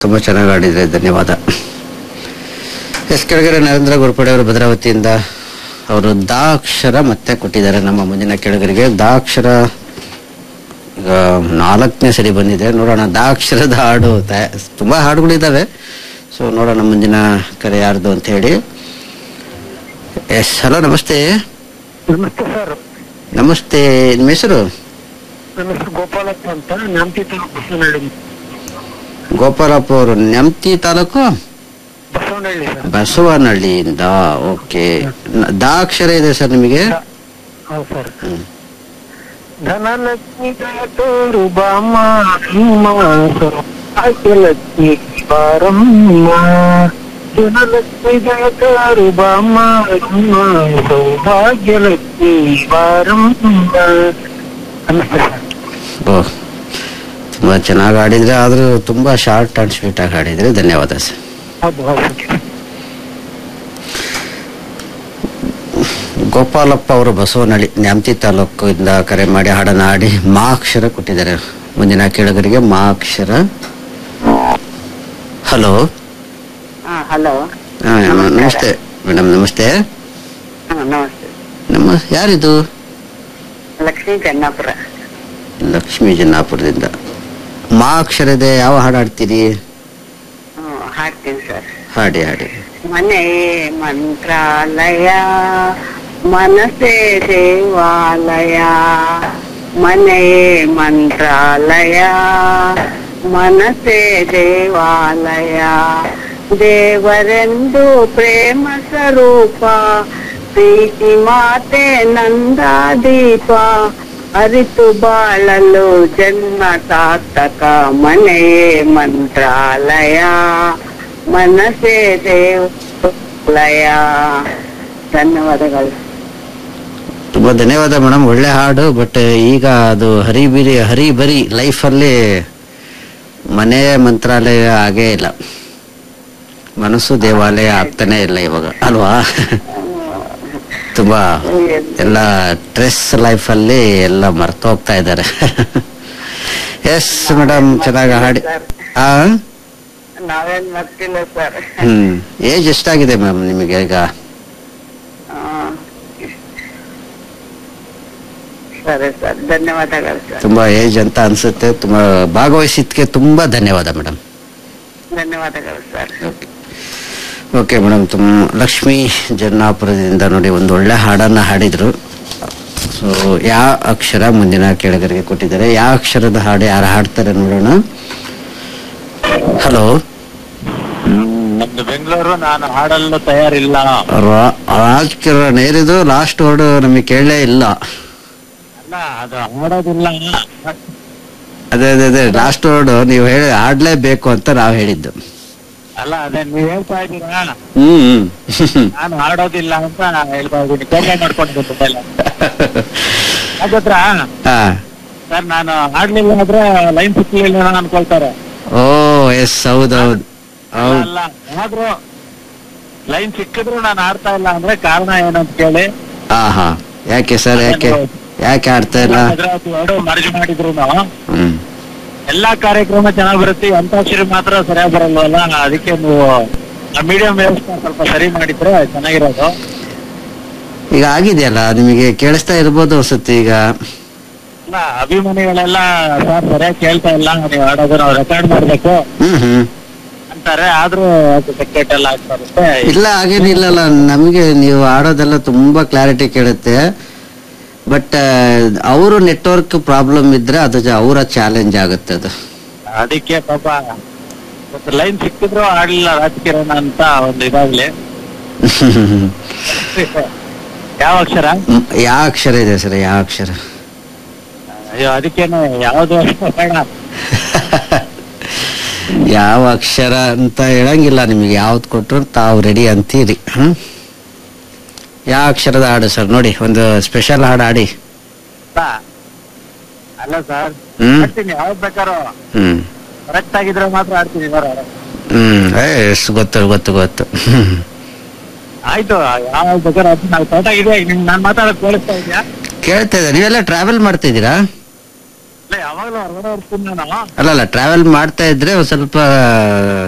ತುಂಬ ಚೆನ್ನಾಗಿ ಆಡಿದ್ರೆ ಧನ್ಯವಾದ ಎಸ್ ಕೆಳಗಡೆ ನರೇಂದ್ರ ಗುರುಪಡೆ ಅವರು ಭದ್ರಾವತಿಯಿಂದ ಅವರು ದಾಕ್ಷರ ಮತ್ತೆ ಕೊಟ್ಟಿದ್ದಾರೆ ನಮ್ಮ ಮುಂದಿನ ಕೆಳಗರಿಗೆ ದಾಕ್ಷರ ಈಗ ನಾಲ್ಕನೇ ಸರಿ ಬಂದಿದೆ ನೋಡೋಣ ದಾಕ್ಷರದ ಹಾಡು ತ- ತುಂಬಾ ಹಾಡುಗಳಿದ್ದಾವೆ ಸೊ ನೋಡೋಣ ಮುಂದಿನ ಕರೆ ಯಾರ್ದು ಅಂತ ಹೇಳಿ ಎಸ್ ಹಲೋ ನಮಸ್ತೆ ನಮಸ್ತೆ ಸರ್ ನಮಸ್ತೆ ನಿಮ್ಮ ಹೆಸರು ನನ್ನ ಹೆಸರು ಗೋಪಾಲಪ್ಪ ಅಂತ ನ್ಯಾಮತಿ ತಾಲೂಕು ಬಸವನಹಳ್ಳಿ ಗೋಪಾಲಪ್ಪ ಅವರು ನೆಮ್ತಿ ತಾಲೂಕು ಬಸವನಹಳ್ಳಿ ಸರ್ ಬಸವನಹಳ್ಳಿಯಿಂದ ಓಕೆ ದಾಕ್ಷರ ಇದೆ ಸರ್ ನಿಮಗೆ ಹೌದು ಸರ್ ಹ್ಮ್. ಧನಲಕ್ಷ್ಮಿ ತೋರು ಬಾಮ ಅಮ್ಮ ಭಾಗ್ಯಲಕ್ಷ್ಮಿ ಬಾರಮ್ಮ ಧನಲಕ್ಷ್ಮಿ ತೋರು ಬಾಮ ಅಮ್ಮ ಸೌಭಾಗ್ಯಲಕ್ಷ್ಮಿ ಬಾರಮ್ಮ ನಮಸ್ತೆ ಸರ್ ಓ ತುಂಬ ಚೆನ್ನಾಗಿ ಆಡಿದ್ರೆ ಆದರೂ ತುಂಬ ಶಾರ್ಟ್ ಆ್ಯಂಡ್ ಸ್ವೀಟ್ ಆಗಿ ಆಡಿದ್ರೆ ಧನ್ಯವಾದ ಸರ್ ಹೌದು ಹೌದು ಗೋಪಾಲಪ್ಪ ಅವರು ಬಸವನಹಳ್ಳಿ ನ್ಯಾಮತಿ ತಾಲೂಕಿಂದ ಕರೆ ಮಾಡಿ ಹಾಡನ್ನು ಹಾಡಿ ಮಾ ಅಕ್ಷರ ಕೊಟ್ಟಿದ್ದಾರೆ ಮುಂದಿನ ಕೇಳುಗರಿಗೆ ಮಾ ಅಕ್ಷರ ಹಲೋ ಹಾ ಹಲೋ ನಮಸ್ತೆ ಮೇಡಮ್ ನಮಸ್ತೆ ಹಾ ನಮಸ್ತೆ ನಮ್ಮ ಯಾರಿದು ಲಕ್ಷ್ಮೀ ಜನ್ನಾಪುರ ಲಕ್ಷ್ಮೀ ಜನ್ನಾಪುರದಿಂದ ಮಾ ಅಕ್ಷರ ಇದೆ ಯಾವ ಹಾಡು ಹಾಡ್ತೀರಿ ಹ್ಮ್ ಹಾಡ್ತೀನಿ ಸರ್ ಹಾಡಿ ಹಾಡಿ ಮನೆ ಮಂತ್ರಾಲಯ ಮನಸೇ ದೇವಾಲಯ ಮನೆಯೇ ಮಂತ್ರಾಲಯ ಮನಸೇ ದೇವಾಲಯ ದೇವರೆಂದು ಪ್ರೇಮ ಸ್ವರೂಪ ಪ್ರೀತಿ ಮಾತೆ ನಂದಾದೀಪ ಅರಿತು ಬಾಳಲು ಜನ್ಮ ಸಾರ್ಥಕ ಮನೆಯೇ ಮಂತ್ರಾಲಯ ಮನಸೇ ದೇವಾಲಯ ಧನ್ಯವಾದಗಳು ತುಂಬಾ ಧನ್ಯವಾದ ಮೇಡಮ್ ಒಳ್ಳೆ ಹಾಡು ಬಟ್ ಈಗ ಅದು ಹರಿಬಿರಿ ಹರಿಬರಿ ಲೈಫಲ್ಲಿ ಮನೆ ಮಂತ್ರಾಲಯ ಆಗೇ ಇಲ್ಲ ಮನಸ್ಸು ದೇವಾಲಯ ಆಗ್ತಾನೆ ಇಲ್ಲ ಇವಾಗ ಅಲ್ವಾ ತುಂಬಾ ಎಲ್ಲ ಸ್ಟ್ರೆಸ್ ಲೈಫಲ್ಲಿ ಎಲ್ಲ ಮರ್ತೋಗ್ತಾ ಇದ್ದಾರೆ ಎಸ್ ಮೇಡಮ್ ಚೆನ್ನಾಗಿ ಹಾಡಿ ಆ ನಾವೇನ್ ಮರ್ತಿಲ್ಲ ಸರ್ ಹ್ಮ್ ಏಜ್ ಎಷ್ಟಾಗಿದೆ ಮ್ಯಾಮ್ ನಿಮಗೆ ಈಗ ಸರಿ ಸರ್ ಧನ್ಯವಾದಗಳು ಸರ್ ತುಂಬಾ ಏಜ್ ಅಂತ ಅನ್ಸುತ್ತೆ ತುಂಬಾ ಭಾಗವಹಿಸಿದ್ಕೆ ತುಂಬಾ ಧನ್ಯವಾದ ಮೇಡಮ್ ಧನ್ಯವಾದಗಳು ಸರ್ ಓಕೆ ಮೇಡಮ್ ತುಂಬ ಲಕ್ಷ್ಮೀ ಜನ್ನಾಪುರದಿಂದ ನೋಡಿ ಒಂದು ಒಳ್ಳೆ ಹಾಡನ್ನ ಹಾಡಿದ್ರು ಸೊ ಯಾವ ಅಕ್ಷರ ಮುಂದಿನ ಕೆಳಗರಿಗೆ ಕೊಟ್ಟಿದ್ದಾರೆ ಯಾವ ಅಕ್ಷರದ ಹಾಡು ಯಾರು ಹಾಡ್ತಾರೆ ನೋಡೋಣ ಹಲೋ ನಮ್ದು ಬೆಂಗಳೂರು ನಾನು ಹಾಡಲು ತಯಾರಿಲ್ಲ ರಾಜ್ ಕಿರಣ್ ಏರಿದು ಲಾಸ್ಟ್ ವರ್ಡ್ ನಮಗೆ ಕೇಳಲೇ ಇಲ್ಲ ಅಲ್ಲ ಅದು ಹಾಡೋದಿಲ್ಲ ಅದೇ ಅದೇ ಅದೇ ಲಾಸ್ಟ್ ವರ್ಡ್ ನೀವು ಹೇಳಿ ಹಾಡ್ಲೇಬೇಕು ಅಂತ ನಾವು ಹೇಳಿದ್ದು ಅಲ್ಲ ಅದೇ ನೀವ್ ಹೇಳ್ತಾ ಇದ್ದೀರಾ ಹ್ಮ್ ಹ್ಮ್ ನಾನು ಹಾಡೋದಿಲ್ಲ ಅಂತ ನಾನು ಹೇಳ್ತಾ ಇದ್ದೀನಿ ಕೋಪೆ ಮಾಡ್ಕೊಂಡು ಬಂದಿಲ್ಲ ಹಾಗತ್ರ ಹಾ ಸರ್ ನಾನು ಹಾಡ್ಲಿಲ್ಲ ಅಂದ್ರೆ ಲೈನ್ ಸಿಕ್ಲಿಲ್ಲ ಅನ್ಕೊಳ್ತಾರೆ ಓ ಎಸ್ ಹೌದೌದು ಹೌದು ಅಲ್ಲ ಆದ್ರೂ ಲೈನ್ ಸಿಕ್ಕಿದ್ರು ನಾನು ಆಡ್ತಾ ಇಲ್ಲ ಅಂದ್ರೆ ಕಾರಣ ಏನು ಅಂತ ಕೇಳಿ ಹಾ ಹಾ ಯಾಕೆ ಸರ್ ಯಾಕೆ ಯಾಕೆ ಆಡ್ತಾ ಇಲ್ಲ ಭದ್ರಾವತಿ ಎರಡು ಮರ್ಜ್ ಮಾಡಿದ್ರು ನಾವು ಹ್ಮ್ ಎಲ್ಲಾ ಕಾರ್ಯಕ್ರಮ ಚೆನ್ನಾಗ್ ಬರುತ್ತೆ ಈ ಅಂತಾಕ್ಷರಿ ಮಾತ್ರ ಸರಿಯಾಗಿ ಬರಲ್ವಲ್ಲ ಅದಕ್ಕೆ ನೀವು ಮೀಡಿಯಂ ವ್ಯವಸ್ಥೆ ಸ್ವಲ್ಪ ಸರಿ ಮಾಡಿದ್ರೆ ಚೆನ್ನಾಗಿರೋದು ಈಗ ಆಗಿದೆಯಲ್ಲ ನಿಮಗೆ ಕೇಳಿಸ್ತಾ ಇರ್ಬೋದು ಅನ್ಸುತ್ತೆ ಈಗ ಅಲ್ಲ ಅಭಿಮಾನಿಗಳೆಲ್ಲ ಸರ್ ಸರಿಯಾಗಿ ಕೇಳ್ತಾ ಇಲ್ಲ ನೀವು ಆಡೋದು ನಾವು ರೆಕಾರ್ಡ್ ಮಾಡ್ಬೇಕು ಹ್ಮ್ ಹ್ಮ್ ಅಂತಾರೆ ಆದ್ರೂ ಅದು ಟಿಕೆಟ್ ಎಲ್ಲ ಆಗ್ತಾ ಇರುತ್ತೆ ಇಲ್ಲ ಹಾಗೇನಿಲ್ಲಲ್ಲ ನಮಗೆ ನೀವು ಆಡೋದೆಲ್ಲ ತುಂಬಾ ಕ್ಲಾರಿಟಿ ಕೇಳುತ್ತೆ ಬಟ್ ಅವರು ನೆಟ್ವರ್ಕ್ ಪ್ರಾಬ್ಲಮ್ ಇದ್ರೆ ಅದು ಜ- ಅವರ ಚಾಲೆಂಜ್ ಆಗುತ್ತೆ ಅದು ಅದಕ್ಕೆ ಪಾಪ ಒಂದು ಲೈನ್ ಸಿಕ್ಕಿದ್ರು ಆಡ್ಲಿಲ್ಲ ರಾಜಕಿರಣ ಅಂತ ಒಂದು ಇದಾಗ್ಲಿ ಯಾವ ಅಕ್ಷರ ಹ್ಮ್, ಯಾವ ಅಕ್ಷರ ಇದೆ ಸರ್ ಯಾವ ಅಕ್ಷರ ಅಯ್ಯೋ ಅದಕ್ಕೇನೆ ಯಾವ್ದು ಬೇಡ ಯಾವ ಅಕ್ಷರ ಅಂತ ಹೇಳಂಗಿಲ್ಲ ನಿಮಗೆ ಯಾವ್ದು ಕೊಟ್ರು ತಾವು ರೆಡಿ ಅಂತೀರಿ ಹ್ಮ್ ಯಾವ ಅಕ್ಷರದ ಹಾಡು ಸರ್ ನೋಡಿ ಒಂದು ಸ್ಪೆಷಲ್ ಹಾಡು ಹಾಡಿ ಅಲ್ಲ ಸರ್ ಹ್ಮ್ ಆಡ್ತೀನಿ ಯಾವ್ದು ಬೇಕಾರೋ ಹ್ಮ್ ಕರೆಕ್ಟ್ ಆಗಿದ್ರೆ ಮಾತ್ರ ಆಡ್ತೀನಿ ಬರೋ ಹ್ಮ್ ಏ, ಎಷ್ಟ್ ಗೊತ್ತು ಗೊತ್ತು ಗೊತ್ತು ಹ್ಮ್. ಆಯ್ತು ಯಾವ ಬೇಕಾದ್ರೆ ಆಡ್ತೀನಿ ನಾವು ತೋಟ ಇದೆ ನಿಮ್ ನಾನ್ ಮಾತಾಡೋದು ಕೇಳಿಸ್ತಾ ಇದೆಯಾ ಕೇಳ್ತಾ ಇದೆ ನೀವೆಲ್ಲ ಟ್ರಾವೆಲ್ ಮಾಡ್ತಿದ್ದೀರಾ ಅಲ್ಲ ಯಾವಾಗ್ಲೂ ಹೊರಗಡೆ ಇರ್ತೀನಿ ನಾನು ಅಲ್ಲ ಅಲ್ಲ ಟ್ರಾವೆಲ್ ಮಾಡ್ತಾ ಇದ್ರೆ ಒಂದ್ ಸ್ವಲ್ಪ